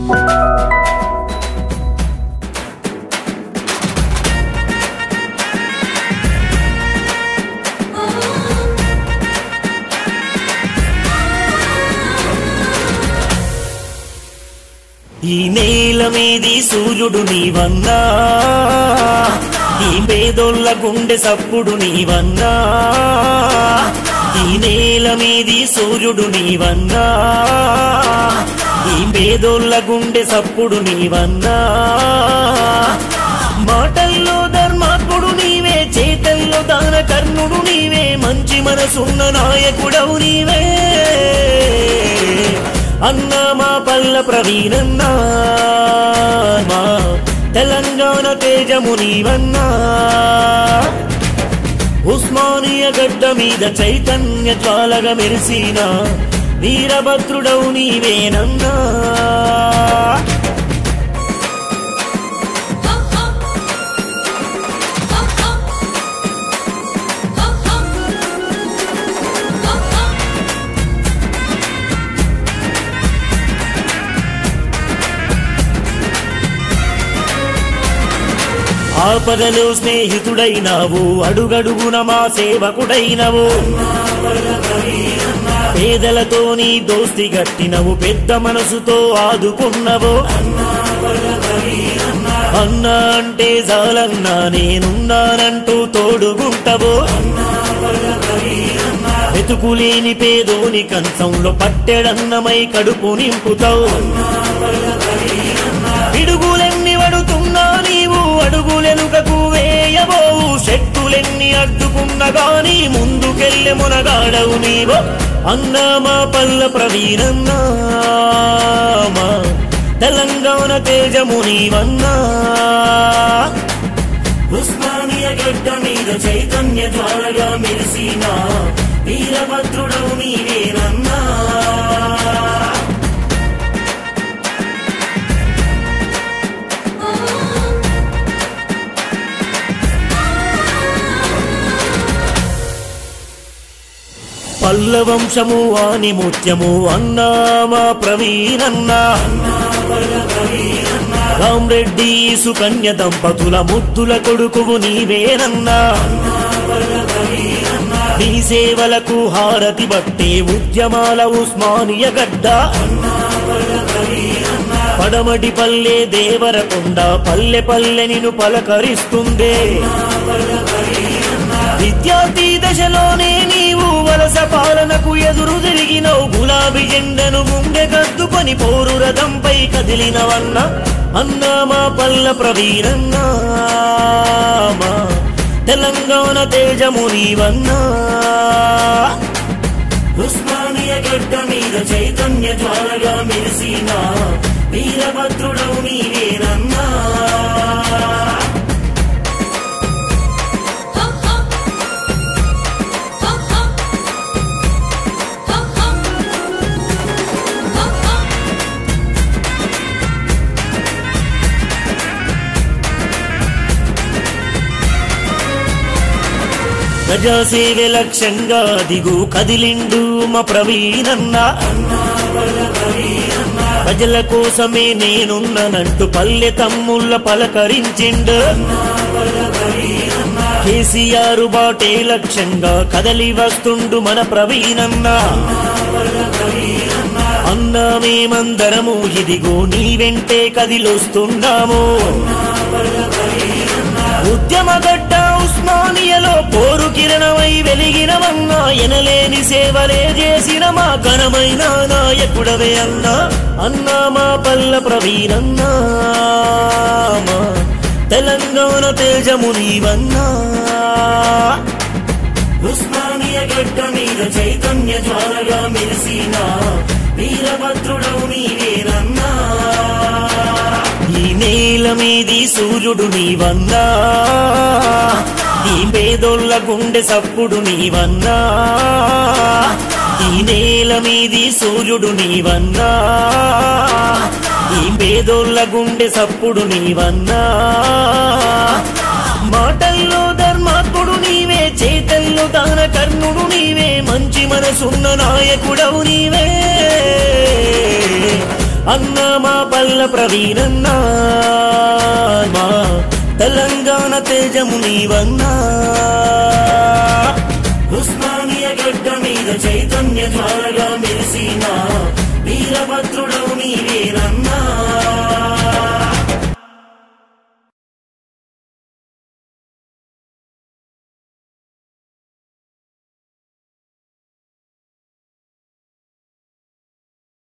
ఈ నేల మీది సూర్యుడు నీవన్నా ఈ పేదోళ్ళ గుండె సప్పుడు నీవన్నా ఈ నేల మీది సూర్యుడు నీవన్నా ఈ పేదోళ్ళ గుండె సప్పుడు నీవన్నా మాటల్లో ధర్మాత్ముడు నీవే చేతల్లో దాన కర్ణుడు నీవే మంచి మనసున్న నాయకుడవు నీవే అన్నా మా పల్ల ప్రవీణన్నా మా తెలంగాణ తేజము నీవన్నా ఉస్మానియ గడ్డ మీద చైతన్య జ్వాలగా మెరిసిన వీరభద్రుడవు నీవేనన్నా ఆపదలో స్నేహితుడైనావు అడుగడుగున మా సేవకుడైనవు పేదలతో నీ దోస్తి గట్టినవు పెద్ద మనసుతో ఆదుకున్నవు అన్నా అంటే జాలన్నా నేనున్నానంటూ తోడుగుంటవు వెతుకులేని పేదోని కంచంలో పట్టెడన్నమై కడుపు నింపుతావు పిడుగులెన్ని వడుతున్నా నీవు అడుగులెనుకకు వేయబోవు శక్తులెన్ని అడ్డుకున్నా గాని ముందుకెళ్ళె మునగాడవు నీవు అన్నా మా పల్ల ప్రవీణన్నా మా తెలంగాణ తేజము నీవన్నా ఉస్మానియ గడ్డ మీద చైతన్య జ్వాలగా మెరిసిన వీరభద్రుడవు నీవేనన్నా పల్లవంశము వాని ముత్యము అన్నా మా ప్రవీణన్నా రామ్రెడ్డి సుకన్య దంపతుల ముద్దుల కొడుకువు నీవేనన్నా నీ సేవలకు హారతి బట్టే ఉద్యమాల ఉస్మానియ గడ్డ పడమటి పల్లె దేవరకొండ పల్లె పల్లె నిన్ను పలకరిస్తుందే విద్యార్థి దశలోనే నీవు వలస పాలనకు ఎదురు తిరిగినవు గులాబీ జెండను గుండె కద్దుకొని పోరు రథంపై కదిలినవన్న అన్నా మా పల్ల ప్రవీణన్నా మా తెలంగాణ తేజము నీవన్నా ఉస్మానియ గడ్డ మీద చైతన్య జ్వాలగా మెరిసిన వీరభద్రుడవు నీవేనన్నా ప్రజాసేవ లక్ష్యంగా దిగు కదిలిండు మా ప్రవీణన్న ప్రజల కోసమే నేనున్నానంటూ పల్లె తమ్ముళ్ళ పలకరించిండు కేసీఆర్ బాటే లక్ష్యంగా కదలి వస్తుండు మన ప్రవీణన్న అన్నా మేమందరము ఇదిగో నీ వెంటే కదిలొస్తున్నాము ఉద్యమ గడ్డ ఉస్మానియలో పోరు కిరణమై వెలిగినవన్నా ఎనలేని సేవలే చేసిన మా ఘనమైన నాయకుడవే అన్నా అన్నా మా పల్ల ప్రవీణన్నా మా తెలంగాణ తేజము నీవన్నా ఉస్మానియ గడ్డ మీద చైతన్య జ్వాలగా మెరిసిన వీరభద్రుడవు నీవేనన్నా ఈ నేల మీది సూర్యుడు నీవన్నా ఈ పేదోళ్ళ గుండె సప్పుడు నీవన్నా ఈ నేల మీది సూర్యుడు నీవన్నా ఈ పేదోళ్ళ గుండె సప్పుడు నీవన్నా మాటల్లో ధర్మాత్ముడు నీవే చేతల్లో దాన కర్ణుడు నీవే మంచి మనసున్న నాయకుడవు నీవే అన్న మా పల్ల ప్రవీణన్నా మా తెలంగాణ తేజము నీవన్నా ఉస్మానియ గడ్డ మీద చైతన్య ధారగా మెరిసిన